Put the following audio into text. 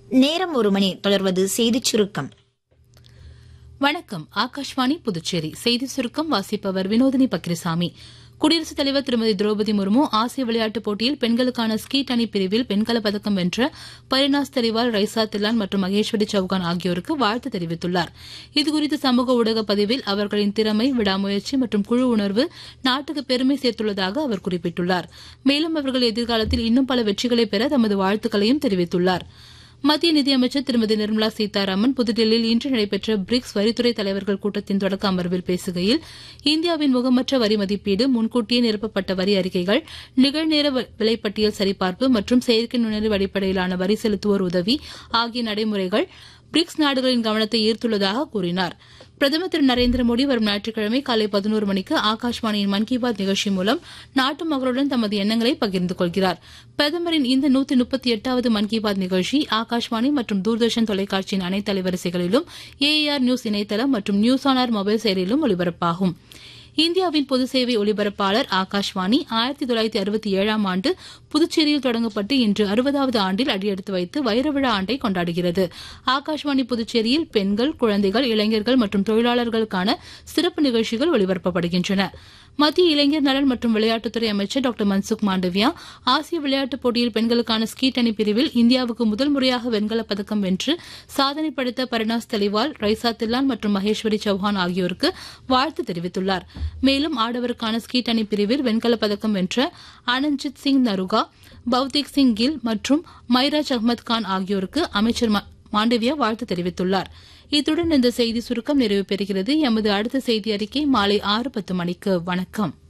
நேரம் ஒரு மணி தொடர்வது செய்திச் சுருக்கம் வணக்கம் ஆகாஷ்வாணி புதுச்சேரி செய்தி சுருக்கம் வாசிப்பவர் வினோதினி பக்ரிசாமி குடியரசுத் தலைவர் திருமதி திரௌபதி முர்மு ஆசிய விளையாட்டுப் போட்டியில் பெண்களுக்கான ஸ்கீட் அணி பிரிவில் வெண்கலப் பதக்கம் வென்ற பரினாஸ் தெரிவால் ரைசா தில்லான் மற்றும் மகேஸ்வரி சௌகான் ஆகியோருக்கு வாழ்த்து தெரிவித்துள்ளார் இதுகுறித்து சமூக ஊடக பதிவில் அவர்களின் திறமை விடாமுயற்சி மற்றும் குழு உணர்வு நாட்டுக்கு பெருமை சேர்த்துள்ளதாக அவர் குறிப்பிட்டுள்ளார் மேலும் அவர்கள் எதிர்காலத்தில் இன்னும் பல வெற்றிகளை பெற தமது வாழ்த்துக்களையும் தெரிவித்துள்ளார் மத்திய நிதியமைச்சர் திருமதி நிர்மலா சீதாராமன் புதுதில்லியில் இன்று நடைபெற்ற பிரிக்ஸ் வரித்துறை தலைவர்கள் கூட்டத்தின் தொடக்க அமர்வில் பேசுகையில் இந்தியாவின் முகமற்ற வரி மதிப்பீடு முன்கூட்டியே நிரப்பப்பட்ட வரி அறிக்கைகள் நிகழ்நேர விலைப்பட்டியல் சரிபார்ப்பு மற்றும் செயற்கை நுண்ணறிவு அடிப்படையிலான வரி செலுத்துவோர் உதவி ஆகிய நடைமுறைகள் பிரிக்ஸ் நாடுகளின் கவனத்தை ஈர்த்துள்ளதாக கூறினார் பிரதமர் திரு நரேந்திர மோடி வரும் ஞாயிற்றுக்கிழமை காலை பதினோரு மணிக்கு ஆகாஷ்வாணியின் மன் கி பாத் நிகழ்ச்சி மூலம் நாட்டு மக்களுடன் தமது எண்ணங்களை பகிர்ந்து கொள்கிறார் பிரதமரின் இந்த நூத்தி முப்பத்தி எட்டாவது மன் கி பாத் நிகழ்ச்சி ஆகாஷ்வாணி மற்றும் தூர்தர்ஷன் தொலைக்காட்சியின் அனைத்து அலைவரிசைகளிலும் ஏஏஆர் நியூஸ் இணையதளம் மற்றும் நியூஸ் ஆன் ஆர் மொபைல் செயலிலும் ஒலிபரப்பாகும் இந்தியாவின் பொது சேவை ஒலிபரப்பாளர் ஆகாஷ்வாணி ஆயிரத்தி தொள்ளாயிரத்தி அறுபத்தி ஏழாம் ஆண்டு புதுச்சேரியில் தொடங்கப்பட்டு இன்று அறுபதாவது ஆண்டில் அடியெடுத்து வைத்து வைர விழா ஆண்டை கொண்டாடுகிறது ஆகாஷ்வாணி புதுச்சேரியில் பெண்கள் குழந்தைகள் இளைஞர்கள் மற்றும் தொழிலாளர்களுக்கான சிறப்பு நிகழ்ச்சிகள் ஒலிபரப்பப்படுகின்றன மத்திய இளைஞர் நலன் மற்றும் விளையாட்டுத்துறை அமைச்சர் டாக்டர் மன்சுக் மாண்டவியா ஆசிய விளையாட்டுப் போட்டியில் பெண்களுக்கான ஸ்கீட் அணி பிரிவில் இந்தியாவுக்கு முதல் முறையாக வெண்கலப் பதக்கம் வென்று சாதனை படைத்த பரினாஸ் தெளிவால் ரைசா தில்லான் மற்றும் மகேஸ்வரி சௌஹான் ஆகியோருக்கு வாழ்த்து தெரிவித்துள்ளார் மேலும் ஆடவருக்கான ஸ்கீட் அணி பிரிவில் வெண்கலப் பதக்கம் வென்ற அனஞ்சித் சிங் நருகா பௌத்திக் சிங் கில் மற்றும் மைராஜ் அஹ்மத் கான் ஆகியோருக்கு அமைச்சர் மாண்டவியா வாழ்த்து தெரிவித்துள்ளார் இத்துடன் இந்த செய்தி சுருக்கம் நிறைவு பெறுகிறது எமது அடுத்த செய்தி அறிக்கை மாலை ஆறு பத்து மணிக்கு வணக்கம்